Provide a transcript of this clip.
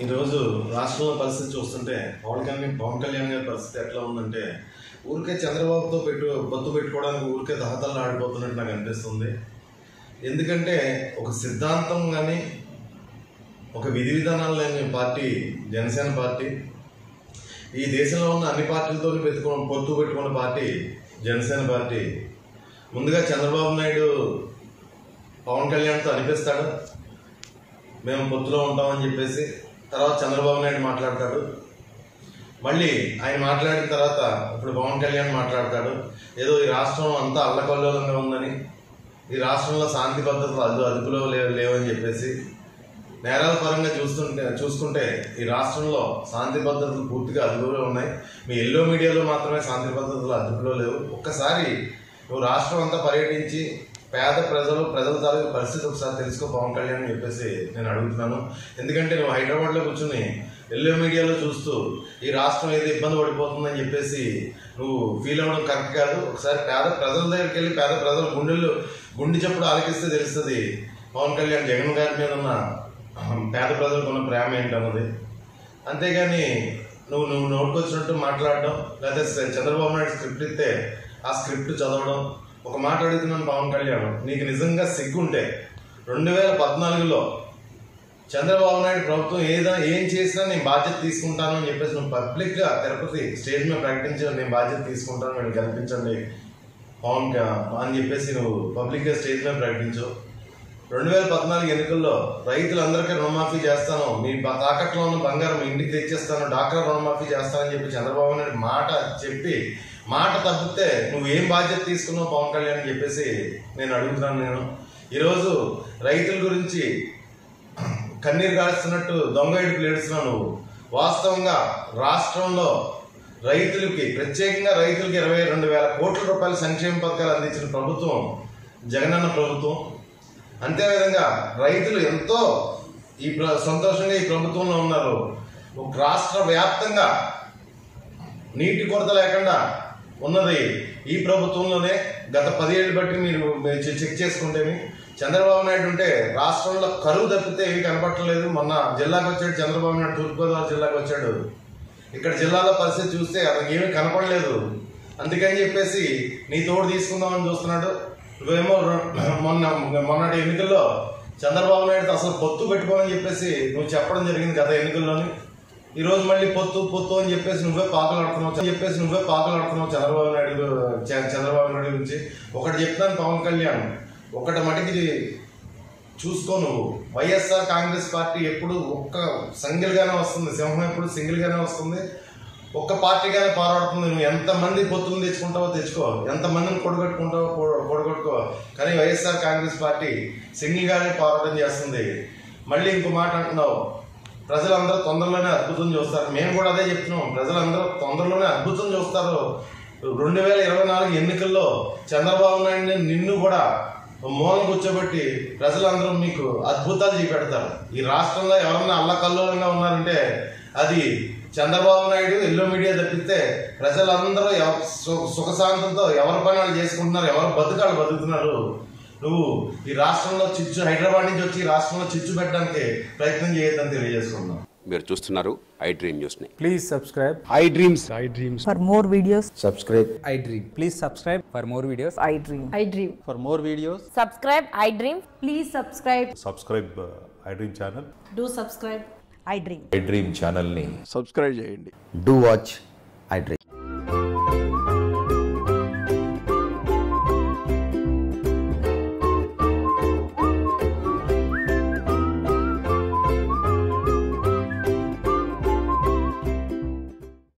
ఈరోజు రాష్ట్రంలో పరిస్థితి చూస్తుంటే పవన్ కళ్యాణ్ పవన్ కళ్యాణ్ గారి పరిస్థితి ఎట్లా ఉందంటే ఊరికే చంద్రబాబుతో పెట్టు పొత్తు పెట్టుకోవడానికి ఊరికే దహతల్లో ఆడిపోతున్నట్టు నాకు అనిపిస్తుంది ఎందుకంటే ఒక సిద్ధాంతం కానీ ఒక విధి విధానాలు లేని పార్టీ జనసేన పార్టీ ఈ దేశంలో ఉన్న అన్ని పార్టీలతో పెట్టుకున్న పొత్తు పెట్టుకున్న పార్టీ జనసేన పార్టీ ముందుగా చంద్రబాబు నాయుడు పవన్ కళ్యాణ్తో అనిపిస్తాడు మేము పొత్తులో ఉంటామని చెప్పేసి తర్వాత చంద్రబాబు నాయుడు మాట్లాడతాడు మళ్ళీ ఆయన మాట్లాడిన తర్వాత ఇప్పుడు పవన్ కళ్యాణ్ మాట్లాడతాడు ఏదో ఈ రాష్ట్రం అంతా అల్లకల్లోలంగా ఉందని ఈ రాష్ట్రంలో శాంతి భద్రతలు అదు అదుపులో లేవు లేవని చెప్పేసి నేరాల పరంగా చూస్తుంటే చూసుకుంటే ఈ రాష్ట్రంలో శాంతి భద్రతలు పూర్తిగా అదుపులో ఉన్నాయి మీ ఎల్లో మీడియాలో మాత్రమే శాంతి భద్రతలు అదుపులో లేవు ఒక్కసారి నువ్వు రాష్ట్రం అంతా పర్యటించి పేద ప్రజలు ప్రజల తాలూకు పరిస్థితి ఒకసారి తెలుసుకో పవన్ కళ్యాణ్ అని చెప్పేసి నేను అడుగుతున్నాను ఎందుకంటే నువ్వు హైదరాబాద్లో కూర్చుని ఎల్లో మీడియాలో చూస్తూ ఈ రాష్ట్రం ఏదో ఇబ్బంది పడిపోతుందని చెప్పేసి నువ్వు ఫీల్ అవ్వడం కరెక్ట్ కాదు ఒకసారి పేద ప్రజల దగ్గరికి వెళ్ళి పేద ప్రజల గుండెల్లో గుండె చెప్పుడు ఆలకిస్తే తెలుస్తుంది పవన్ కళ్యాణ్ జగన్ గారి మీద ఉన్న పేద ప్రజలకు ఉన్న ప్రేమ ఏంటన్నది అంతేగాని నువ్వు నువ్వు నోటుకొచ్చినట్టు మాట్లాడడం లేకపోతే చంద్రబాబు నాయుడు స్క్రిప్ట్ ఇస్తే ఆ స్క్రిప్ట్ చదవడం ఒక మాట అడుగుతున్నాను పవన్ కళ్యాణ్ నీకు నిజంగా సిగ్గుంటే రెండు వేల పద్నాలుగులో చంద్రబాబు నాయుడు ప్రభుత్వం ఏదో ఏం చేసినా నేను బాధ్యత తీసుకుంటాను అని చెప్పేసి నువ్వు పబ్లిక్గా తిరుపతి స్టేజ్ మీద ప్రకటించి నేను బాధ్యత తీసుకుంటాను నేను కల్పించండి పవన్ క- అని చెప్పేసి నువ్వు పబ్లిక్గా స్టేజ్ మీద ప్రకటించు రెండు వేల పద్నాలుగు ఎన్నికల్లో రైతులందరికీ రుణమాఫీ చేస్తాను మీ బ- తాకట్లో ఉన్న బంగారం మీ ఇంటికి తెచ్చేస్తాను డాక్టర్ రుణమాఫీ చేస్తానని చెప్పి చంద్రబాబు నాయుడు మాట చెప్పి మాట తప్పితే నువ్వు ఏం బాధ్యత తీసుకున్నావు పవన్ కళ్యాణ్ అని చెప్పేసి నేను అడుగుతున్నాను నేను ఈరోజు రైతుల గురించి కన్నీరు కాస్తున్నట్టు దొంగ ఇడుపులు ఏడుస్తున్నావు నువ్వు వాస్తవంగా రాష్ట్రంలో రైతులకి ప్రత్యేకంగా రైతులకి ఇరవై రెండు వేల కోట్ల రూపాయల సంక్షేమ పథకాలు అందించిన ప్రభుత్వం జగనన్న ప్రభుత్వం అంతేవిధంగా రైతులు ఎంతో ఈ ప్ర- సంతోషంగా ఈ ప్రభుత్వంలో ఉన్నారు ఒక రాష్ట్ర వ్యాప్తంగా నీటి కొరత లేకుండా ఉన్నది ఈ ప్రభుత్వంలోనే గత పదేళ్ళు బట్టి మీరు మీరు చె- చెక్ చేసుకుంటేమి చంద్రబాబు నాయుడు ఉంటే రాష్ట్రంలో కరువు తప్పితే ఏవి కనపట్టలేదు మొన్న జిల్లాకు వచ్చాడు చంద్రబాబు నాయుడు తూర్పుగోదావరి జిల్లాకు వచ్చాడు ఇక్కడ జిల్లాలో పరిస్థితి చూస్తే అతనికి ఏమీ కనపడలేదు అందుకని చెప్పేసి నీ తోడు తీసుకుందామని చూస్తున్నాడు నువ్వేమో ర- మొన్న మొన్నటి ఎన్నికల్లో చంద్రబాబు నాయుడుతో అసలు పొత్తు పెట్టుకోమని చెప్పేసి నువ్వు చెప్పడం జరిగింది గత ఎన్నికల్లోని ఈ రోజు మళ్ళీ పొత్తు పొత్తు అని చెప్పేసి నువ్వే పాకలు ఆడుతున్నావు అని చెప్పేసి నువ్వే పాకలు ఆడుతున్నావు చంద్రబాబు నాయుడు గు- చ- చంద్రబాబు నాయుడు గురించి ఒకటి చెప్తాను పవన్ కళ్యాణ్ ఒకటి మటుకి చూసుకో నువ్వు వైఎస్ఆర్ కాంగ్రెస్ పార్టీ ఎప్పుడు ఒక్క సింగిల్ గానే వస్తుంది సింహం ఎప్పుడు సింగిల్ గానే వస్తుంది ఒక్క పార్టీగానే పోరాడుతుంది నువ్వు ఎంతమంది పొత్తులు తెచ్చుకుంటావో తెచ్చుకో ఎంతమందిని కొడగట్టుకుంటావో కొడ- కొడగొట్టుకో కానీ వైఎస్ఆర్ కాంగ్రెస్ పార్టీ సింగిల్ గానే పోరాటం చేస్తుంది మళ్ళీ ఇంకో మాట అంటున్నావు ప్రజలందరూ తొందరలోనే అద్భుతం చూస్తారు మేము కూడా అదే చెప్తున్నాం ప్రజలందరూ తొందరలోనే అద్భుతం చూస్తారు రెండు వేల ఇరవై నాలుగు ఎన్నికల్లో చంద్రబాబు నాయుడు నిన్ను కూడా మూలం కూర్చోబెట్టి ప్రజలందరూ మీకు అద్భుతాలు చూపెడతారు ఈ రాష్ట్రంలో ఎవరన్నా అల్లకల్లోలంగా ఉన్నారంటే అది చంద్రబాబు నాయుడు ఎల్లో మీడియా తప్పితే ప్రజలందరూ ఎవ- సు- సుఖశాంతంతో ఎవరి పని వాళ్ళు చేసుకుంటున్నారు ఎవరు బతుకాలు బతుకుతున్నారు నువ్వు ఈ రాష్ట్రంలో చిచ్చు హైదరాబాద్ నుంచి వచ్చి ఈ రాష్ట్రంలో చిచ్చు పెట్టడానికి ప్రయత్నం చేయొద్దని తెలియజేసుకున్నాం మీరు చూస్తున్నారు ఐ డ్రీమ్ న్యూస్ని Please subscribe. I dreams. For more videos, Subscribe. I dream. Please subscribe for more videos. I dream. I dream. For more videos. Subscribe, I dream. Please subscribe. Subscribe I dream channel Do subscribe. I dream. I dream ఛానల్ని subscribe చేయండి do watch I dream